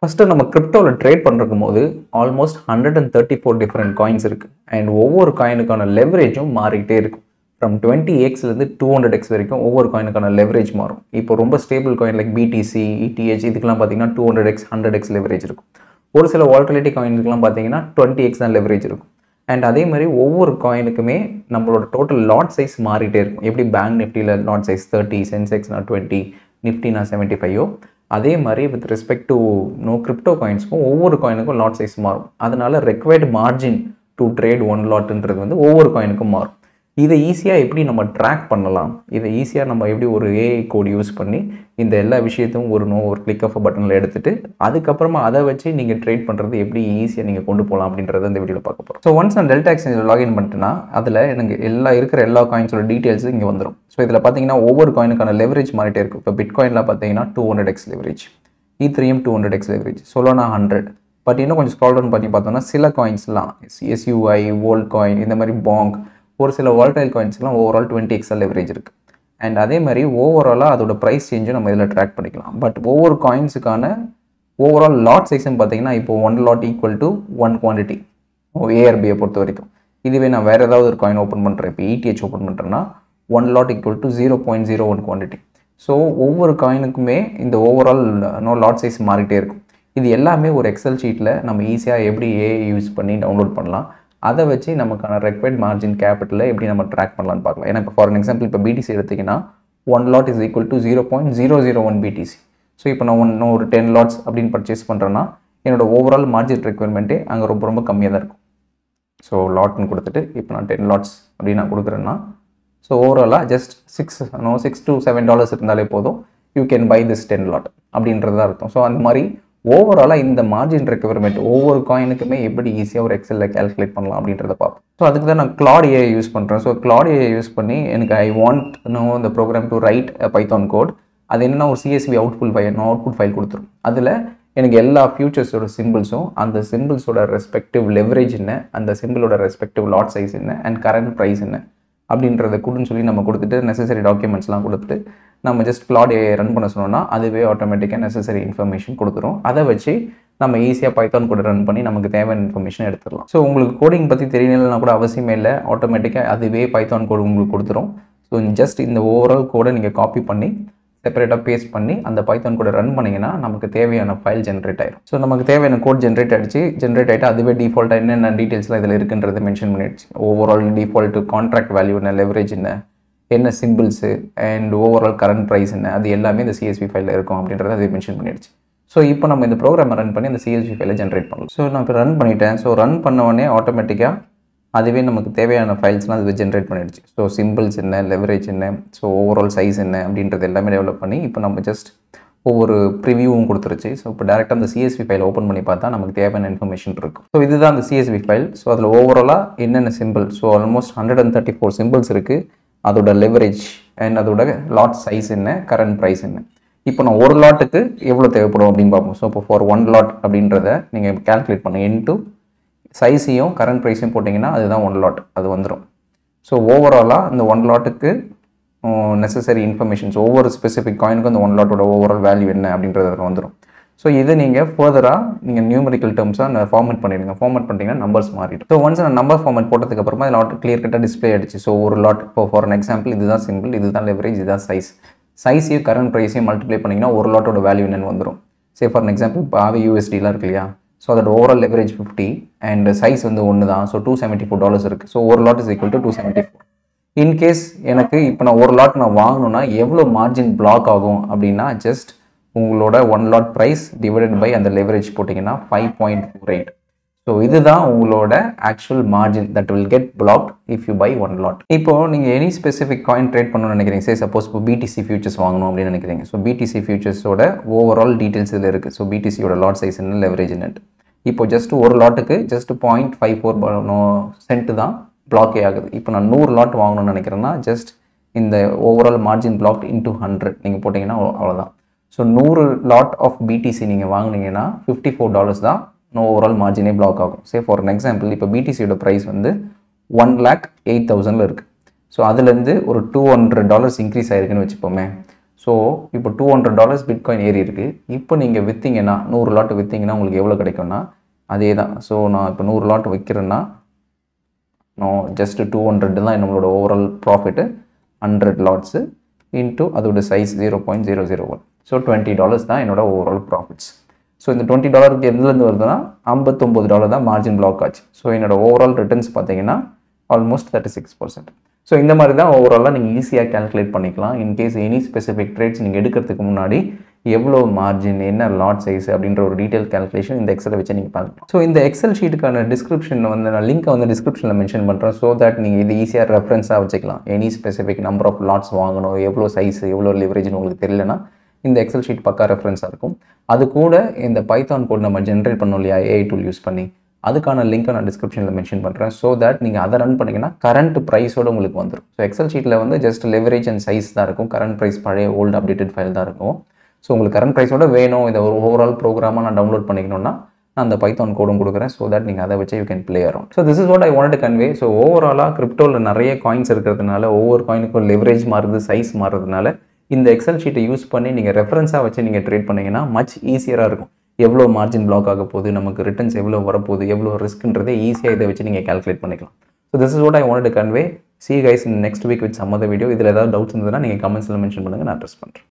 first நம்ம கிரிப்டோவில் trade பண்ணுறக்கும் போது almost hundred and thirty four different coins இருக்குது அண்ட் ஒவ்வொரு காயினுக்கான லெவரேஜும் மாறிக்கிட்டே இருக்கும் ஃப்ரம் டுவெண்ட்டி எக்ஸ்லேருந்து டூ ஹண்ட்ரட் எக்ஸ் வரைக்கும் ஒவ்வொரு காயினுக்கான லெவரேஜ் மாறும் இப்போ ரொம்ப stable coin like BTC ETH இதுக்கெல்லாம் பார்த்தீங்கன்னா two hundred X hundred X leverage இருக்கும் ஒரு சில வால்டிலிட்டி காயினுக்குலாம் பார்த்தீங்கன்னா டுவெண்ட்டி எக்ஸ் தான் லெவரேஜ் இருக்கும் அண்ட் அதே மாதிரி ஒவ்வொரு காயினுக்குமே நம்மளோட டோட்டல் லாட் சைஸ் மாறிட்டே இருக்கும் எப்படி பேங்க் நிஃப்டியில் லாட் சைஸ் தேர்ட்டி சென்செக்ஸ்னா டுவெண்ட்டி நிஃப்டினா செவன்ட்டி ஃபைவோ அதே மாதிரி with respect to no crypto காயின்ஸ்க்கும் ஒவ்வொரு காயினுக்கும் லாட் சைஸ் மாறும் அதனால required margin to trade one லாட்ன்றது வந்து ஒவ்வொரு காயினுக்கும் மாறும் இதை ஈஸியாக எப்படி நம்ம ட்ராக் பண்ணலாம் இதை ஈஸியாக நம்ம எப்படி ஒரு ஏஐ கோட் யூஸ் பண்ணி இந்த எல்லா விஷயத்தையும் ஒரு நோ ஒரு கிளிக் ஆஃப் பட்டனில் எடுத்துட்டு அதுக்கப்புறமா அதை வச்சு நீங்கள் ட்ரேட் பண்ணுறது எப்படி ஈஸியாக நீங்கள் கொண்டு போகலாம் அப்படின்றத இந்த வீடியோவில் பார்க்க போகிறோம் ஸோ ஒன்ஸ் நான் டெல்டா எக்ஸ்சேஞ்சில் லாகின் பண்ணிட்டேன்னா அதில் எனக்கு எல்லா இருக்கிற எல்லா காயின்ஸோட டீட்டெயில்ஸும் இங்கே வந்துடும் ஸோ இதில் பார்த்தீங்கன்னா ஒவ்வொரு காயினுக்கான லெவரேஜ் மாறிட்டே இருக்கும் இப்போ பிட்காயினில் பார்த்தீங்கன்னா two hundred X leverage Ethereum two hundred X leverage Solana hundred but இன்னும் கொஞ்சம் ஸ்க்ரால் டவுன் பண்ணி பார்த்தோம்னா சில காயின்ஸ்லாம் எஸ்யூஐ ஓல்ட் காயின் இந்த மாதிரி பாங்க் ஒரு சில வால்டைல் காயின்ஸ்லாம் ஓவரால் டுவெண்ட்டி எக்ஸல் லெவரேஜ் இருக்குது அண்ட் அதே மாதிரி ஓவராலாக அதோட ப்ரைஸ் சேஞ்சும் நம்ம இதில் ட்ராக் பண்ணிக்கலாம் பட் ஒவ்வொரு காயின்ஸுக்கான ஓவரால் லாட் சைஸ்ன்னு பார்த்தீங்கன்னா இப்போ one lot equal to one quantity ஏஆர்பியை பொறுத்த வரைக்கும் இதுவே நான் வேறு ஏதாவது ஒரு காயின் ஓப்பன் பண்ணுறேன் இப்போ இடிஹெச் ஓப்பன் பண்ணுறேன்னா one lot equal to zero point zero one quantity so ஒவ்வொரு காயினுக்குமே இந்த ஓவரால் நோ லாட் சைஸ் மாறிட்டே இருக்கும் இது எல்லாமே ஒரு எக்ஸல் ஷீட்டில் நம்ம ஈஸியாக எப்படி ஏஐ யூஸ் பண்ணி டவுன்லோட் பண்ணலாம் அதை வச்சு நமக்கான ரெக்வயர்ட் மார்ஜின் கேபிட்டலை எப்படி நம்ம ட்ராக் பண்ணலாம்னு பார்க்கலாம் ஏன்னா இப்போ ஃபார் எக்ஸாம்பிள் இப்போ பிடிசி எடுத்திங்கன்னா one lot is equal to zero point zero zero one BTC so இப்போ நான் ஒன் ஒரு டென் லாட்ஸ் அப்படின்னு பர்ச்சேஸ் பண்ணுறேன்னா என்னோட ஓவரால் மார்ஜின் ரெக்யர்மெண்ட்டே அங்கே ரொம்ப ரொம்ப கம்மியாக தான் இருக்கும் ஸோ லாட்னு கொடுத்துட்டு இப்போ நான் டென் லாட்ஸ் அப்படின்னு நான் கொடுக்குறேன்னா ஸோ ஓவராலாக just six no six to seven dollars இருந்தாலே போதும் you can buy this ten lot அப்படின்றது தான் அர்த்தம் ஸோ அந்த மாதிரி ஓவராலாக இந்த மார்ஜின் ரெக்கவர்மெண்ட் ஒவ்வொரு காயினுக்குமே எப்படி ஈஸியாக ஒரு எக்ஸலில் கேல்குலேட் பண்ணலாம் அப்படின்றத பார்ப்போம் ஸோ அதுக்கு தான் நான் கிளாட் ஏஐ யூஸ் பண்ணுறேன் ஸோ கிளாட் ஏஐ யூஸ் பண்ணி எனக்கு ஐ வாண்ட் நோ இந்த program to write Python code அது என்னென்னா ஒரு CSV output file output file கொடுத்துரும் அதில் எனக்கு எல்லா ஃபியூச்சர்ஸோட சிம்பிள்ஸும் அந்த சிம்பிள்ஸோட ரெஸ்பெக்டிவ் லெவரேஜ் என்ன அந்த சிம்பிளோட ரெஸ்பெக்டிவ் லாட் சைஸ் என்ன அண்ட் கரண்ட் ப்ரைஸ் என்ன அப்படின்றத கொடுன்னு சொல்லி நம்ம கொடுத்துட்டு நெசசரி டாக்குமெண்ட்ஸ்லாம் கொடுத்துட்டு நம்ம ஜஸ்ட் கிளாட் ஏஐ ரன் பண்ண சொன்னோம்னா அதுவே ஆட்டோமேட்டிக்காக நெசசரி இன்ஃபர்மேஷன் கொடுத்துரும் அதை வச்சு நம்ம ஈஸியாக பைத்தான் கூட ரன் பண்ணி நமக்கு தேவையான இன்ஃபர்மேஷன் எடுத்துடலாம் ஸோ உங்களுக்கு கோடிங் பற்றி தெரியலனா கூட அவசியமே இல்லை ஆட்டோமேட்டிக்காக அதுவே பைத்தான் கோடு உங்களுக்கு கொடுத்துரும் ஸோ ஜஸ்ட் இந்த ஓவரால் கோடை நீங்கள் காப்பி பண்ணி செப்பரேட்டாக பேஸ்ட் பண்ணி அந்த பைத்தான் கூட ரன் பண்ணிங்கன்னா நமக்கு தேவையான ஃபைல் ஜென்ரேட் ஆயிடும் ஸோ நமக்கு தேவையான கோட் ஜென்ரேட் ஆகிடுச்சு ஜென்ரேட் ஆகிட்டு அதுவே டிஃபால்ட்டாக என்னென்ன டீட்டெயில்ஸ்லாம் இதில் இருக்குன்றதை மென்ஷன் பண்ணிடுச்சு ஓவரால் டிஃபால்ட்டு கான்ட்ராக்ட் வேல்யூ என்ன லெவரேஜ் என்ன என்ன symbols and overall current price என்ன அது எல்லாமே இந்த சிஎஸ்பி ஃபைலில் இருக்கும் அப்படின்றத அது மென்ஷன் பண்ணிடுச்சு ஸோ இப்போ நம்ம இந்த ப்ரோக்ராமை ரன் பண்ணி அந்த சிஎஸ்பி ஃபைலை ஜென்ரேட் பண்ணலாம் ஸோ நான் இப்போ ரன் பண்ணிட்டேன் ஸோ ரன் பண்ண உடனே ஆட்டோமேட்டிக்காக அதுவே நமக்கு தேவையான ஃபைல்ஸ்லாம் அது ஜென்ரேட் பண்ணிடுச்சு ஸோ சிம்பிள்ஸ் என்ன லெவரேஜ் என்ன ஸோ ஓவரால் சைஸ் என்ன அப்படின்றது எல்லாமே டெவலப் பண்ணி இப்போ நம்ம ஜஸ்ட் ஒவ்வொரு ப்ரிவியூவும் கொடுத்துருச்சு ஸோ இப்போ டேரெக்டாக அந்த சிஎஸ்பி ஃபைல் ஓப்பன் பண்ணி பார்த்தா நமக்கு தேவையான இன்ஃபர்மேஷன் இருக்கும் ஸோ இதுதான் அந்த சிஎஸ்பி ஃபைல் ஸோ அதில் ஓவராலாக என்னென்ன symbol so almost hundred and thirty four symbols இருக்குது அதோட லெவரேஜ் அண்ட் அதோட லாட் சைஸ் என்ன கரண்ட் ப்ரைஸ் என்ன இப்போ நான் ஒரு லாட்டுக்கு எவ்வளோ தேவைப்படும் அப்படின்னு பார்ப்போம் ஸோ இப்போ ஃபார் ஒன் லாட் அப்படின்றத நீங்கள் கேல்குலேட் பண்ணுங்கள் இன்ட்டு சைஸையும் கரண்ட் ப்ரைஸையும் போட்டிங்கன்னா அதுதான் ஒன் லாட் அது வந்துடும் ஸோ ஓவராலாக இந்த ஒன் லாட்டுக்கு நெசசரி இன்ஃபர்மேஷன்ஸ் ஒவ்வொரு ஸ்பெசிஃபிக் காயினுக்கும் அந்த ஒன் லாட்டோட ஓவரால் வேல்யூ என்ன அப்படின்றது அதில் வந்துடும் ஸோ இது நீங்கள் ஃபர்தராக நீங்கள் நியூமரிக்கல் டேர்ம்ஸாக ஃபார்மேட் பண்ணிடுங்க ஃபார்மேட் பண்ணிட்டீங்கன்னா நம்பர்ஸ் மாறிடும் ஸோ ஒன்ஸ் நான் நம்பர் ஃபார்மேட் போட்டதுக்கு அப்புறமா லாட் கிளியர் கட்டாக டிஸ்பிளே ஆயிடுச்சு ஸோ ஒரு லாட் இப்போ ஃபார் எக்ஸாம்பிள் இதுதான் சிம்பிள் இதுதான் லெவரேஜ் இதுதான் சைஸ் சைஸையும் கரண்ட் ப்ரைஸையும் மல்டிப்ளை பண்ணிங்கன்னா ஒரு லாட்டோட வேல்யூ என்னன்னு வந்துடும் சே ஃபார் எக்ஸாம்பிள் இப்போ ஆவி யூஎஸ்டிலாம் இருக்கு இல்லையா ஸோ அதோட overall leverage fifty and size வந்து ஒன்று தான் so two seventy four dollars இருக்குது ஸோ ஒரு lot is equal to two seventy four in case எனக்கு இப்போ நான் ஒரு லாட் நான் வாங்கணும்னா எவ்வளோ மார்ஜின் பிளாக் ஆகும் அப்படின்னா ஜஸ்ட் உங்களோட one lot price divided by அந்த லெவரேஜ் போட்டிங்கன்னா five point four eight so இதுதான் உங்களோட actual margin that will get block if you buy one lot இப்போ நீங்கள் எனி ஸ்பெசிஃபிக் காயின் ட்ரேட் பண்ணணும்னு நினைக்கிறீங்க சே சப்போஸ் இப்போ பிடிசி ஃபியூச்சர்ஸ் வாங்கணும் அப்படின்னு நினைக்கிறீங்க ஸோ பிடிசி ஃபியூச்சர்ஸோட ஓவரால் டீட்டெயில்ஸ் இதில் இருக்குது ஸோ பிடிசியோட லாட் சைஸ் என்ன லெவரேஜ் என்னட்டு இப்போ ஜஸ்ட் ஒரு லாட்டுக்கு just point five four cent தான் பிளாக்கே ஆகுது இப்போ நான் நூறு லாட் வாங்கணும்னு நினைக்கிறேன்னா ஜஸ்ட் இந்த overall margin block into hundred நீங்கள் போட்டிங்கன்னா அவ்வளோதான் ஸோ நூறு லாட் ஆஃப் பிடிசி நீங்கள் வாங்கினீங்கன்னா ஃபிஃப்டி ஃபோர் டாலர்ஸ் தான் ஓவரால் மார்ஜினே பிளாக் ஆகும் சே ஃபார் அன் எக்ஸாம்பிள் இப்போ பிடிசியோட ப்ரைஸ் வந்து ஒன் லேக் எயிட் தௌசண்டில் இருக்குது ஸோ அதுலேருந்து ஒரு டூ ஹண்ட்ரட் டாலர்ஸ் இன்க்ரீஸ் ஆயிருக்குன்னு வச்சுப்போமே ஸோ இப்போ டூ ஹண்ட்ரட் டாலர்ஸ் பிட்காயின் ஏறி இருக்குது இப்போ நீங்கள் விற்றீங்கன்னா நூறு லாட் விற்றீங்கன்னா உங்களுக்கு எவ்வளோ கிடைக்கும்னா அதே தான் ஸோ நான் இப்போ நூறு லாட் வைக்கிறேன்னா நான் ஜஸ்ட் டூ ஹண்ட்ரட் தான் நம்மளோட overall profit hundred lots into அதோட size zero point zero zero one so twenty dollars தான் என்னோட ஓவரால் ப்ராஃபிட்ஸ் ஸோ இந்த டுவெண்ட்டி டாலருக்கு எதுலேருந்து வருதுன்னா ஐம்பத்தொம்பது டாலர் தான் மார்ஜின் பிளாக் ஆச்சு ஸோ என்னோட ஓவரால் ரிட்டர்ன்ஸ் பார்த்தீங்கன்னா almost thirty six percent so இந்த மாதிரி தான் ஓவராலாக நீங்கள் ஈஸியாக கேல்குலேட் பண்ணிக்கலாம் இன்கேஸ் எனி ஸ்பெசிஃபிக் ட்ரேட்ஸ் நீங்கள் எடுக்கிறதுக்கு முன்னாடி எவ்வளோ மார்ஜின் என்ன லாட் சைஸ் அப்படின்ற ஒரு டீட்டெயில் கேல்குலேஷன் இந்த எக்ஸலை வச்சு நீங்கள் பார்க்கலாம் ஸோ இந்த எக்ஸல் ஷீட்டுக்கான டிஸ்கிரிப்ஷன் வந்து நான் லிங்க்கை வந்து டிஸ்கிரிப்ஷனில் மென்ஷன் பண்ணுறேன் ஸோ தட் நீங்கள் இது ஈஸியாக ரெஃபரன்ஸாக வச்சுக்கலாம் any specific number of lots வாங்கணும் எவ்வளோ சைஸ் எவ்வளோ லிவரேஜ்னு உங்களுக்கு தெரியலனா இந்த எக்ஸல் ஷீட் பக்கா ரெஃபரன்ஸாக இருக்கும் அது கூட இந்த பைத்தான் கோட் நம்ம ஜென்ரேட் பண்ணோம் இல்லையா ஏஐ டூல் யூஸ் பண்ணி அதுக்கான லிங்க்கை நான் டிஸ்கிரிப்ஷனில் மென்ஷன் பண்ணுறேன் ஸோ தட் நீங்கள் அதை ரன் பண்ணிங்கன்னா கரண்ட் ப்ரைஸோட உங்களுக்கு வந்துடும் ஸோ எக்ஸல் ஷீட்டில் வந்து ஜஸ்ட் லெவரேஜ் அண்ட் சைஸ் தான் இருக்கும் கரண்ட் ப்ரைஸ் பழைய ஓல்டு அப்டேட்டட் ஃபைல் தான் இருக்கும் ஸோ உங்களுக்கு கரண்ட் ப்ரைஸோட வேணும் இதை ஒரு ஓவரால் ப்ரோக்ராமாக நான் டவுன்லோட் பண்ணிக்கணும்னா நான் அந்த பைத்தான் கோடும் கொடுக்குறேன் ஸோ தட் நீங்கள் அதை வச்சு you can play around so this is what I want convey so ஓவராலாக கிரிப்டோவில் நிறைய காயின்ஸ் இருக்கிறதுனால ஒவ்வொரு காயினுக்கும் லெவரேஜ் மாறுது சைஸ் மாறுறதுனால இந்த எக்ஸல் ஷீட்டை யூஸ் பண்ணி நீங்கள் ரெஃபரன்ஸாக வச்சு நீங்கள் ட்ரேட் பண்ணீங்கன்னா மச் ஈஸியராக இருக்கும் எவ்வளோ மார்ஜின் பிளாக் ஆக போகுது நமக்கு ரிட்டர்ன்ஸ் எவ்வளோ வரப்போகுது எவ்வளோ ரிஸ்க்ன்றதை ஈஸியாக இதை வச்சு நீங்கள் கேல்குலேட் பண்ணிக்கலாம் so this is what I want convey see guys in next week with something video இதில் ஏதாவது டவுட்ஸ் இருந்ததுன்னா நீங்கள் கமெண்ட்ஸில் மென்ஷன் பண்ணுங்கள் நான் அட்ரஸ் பண்ணுறேன்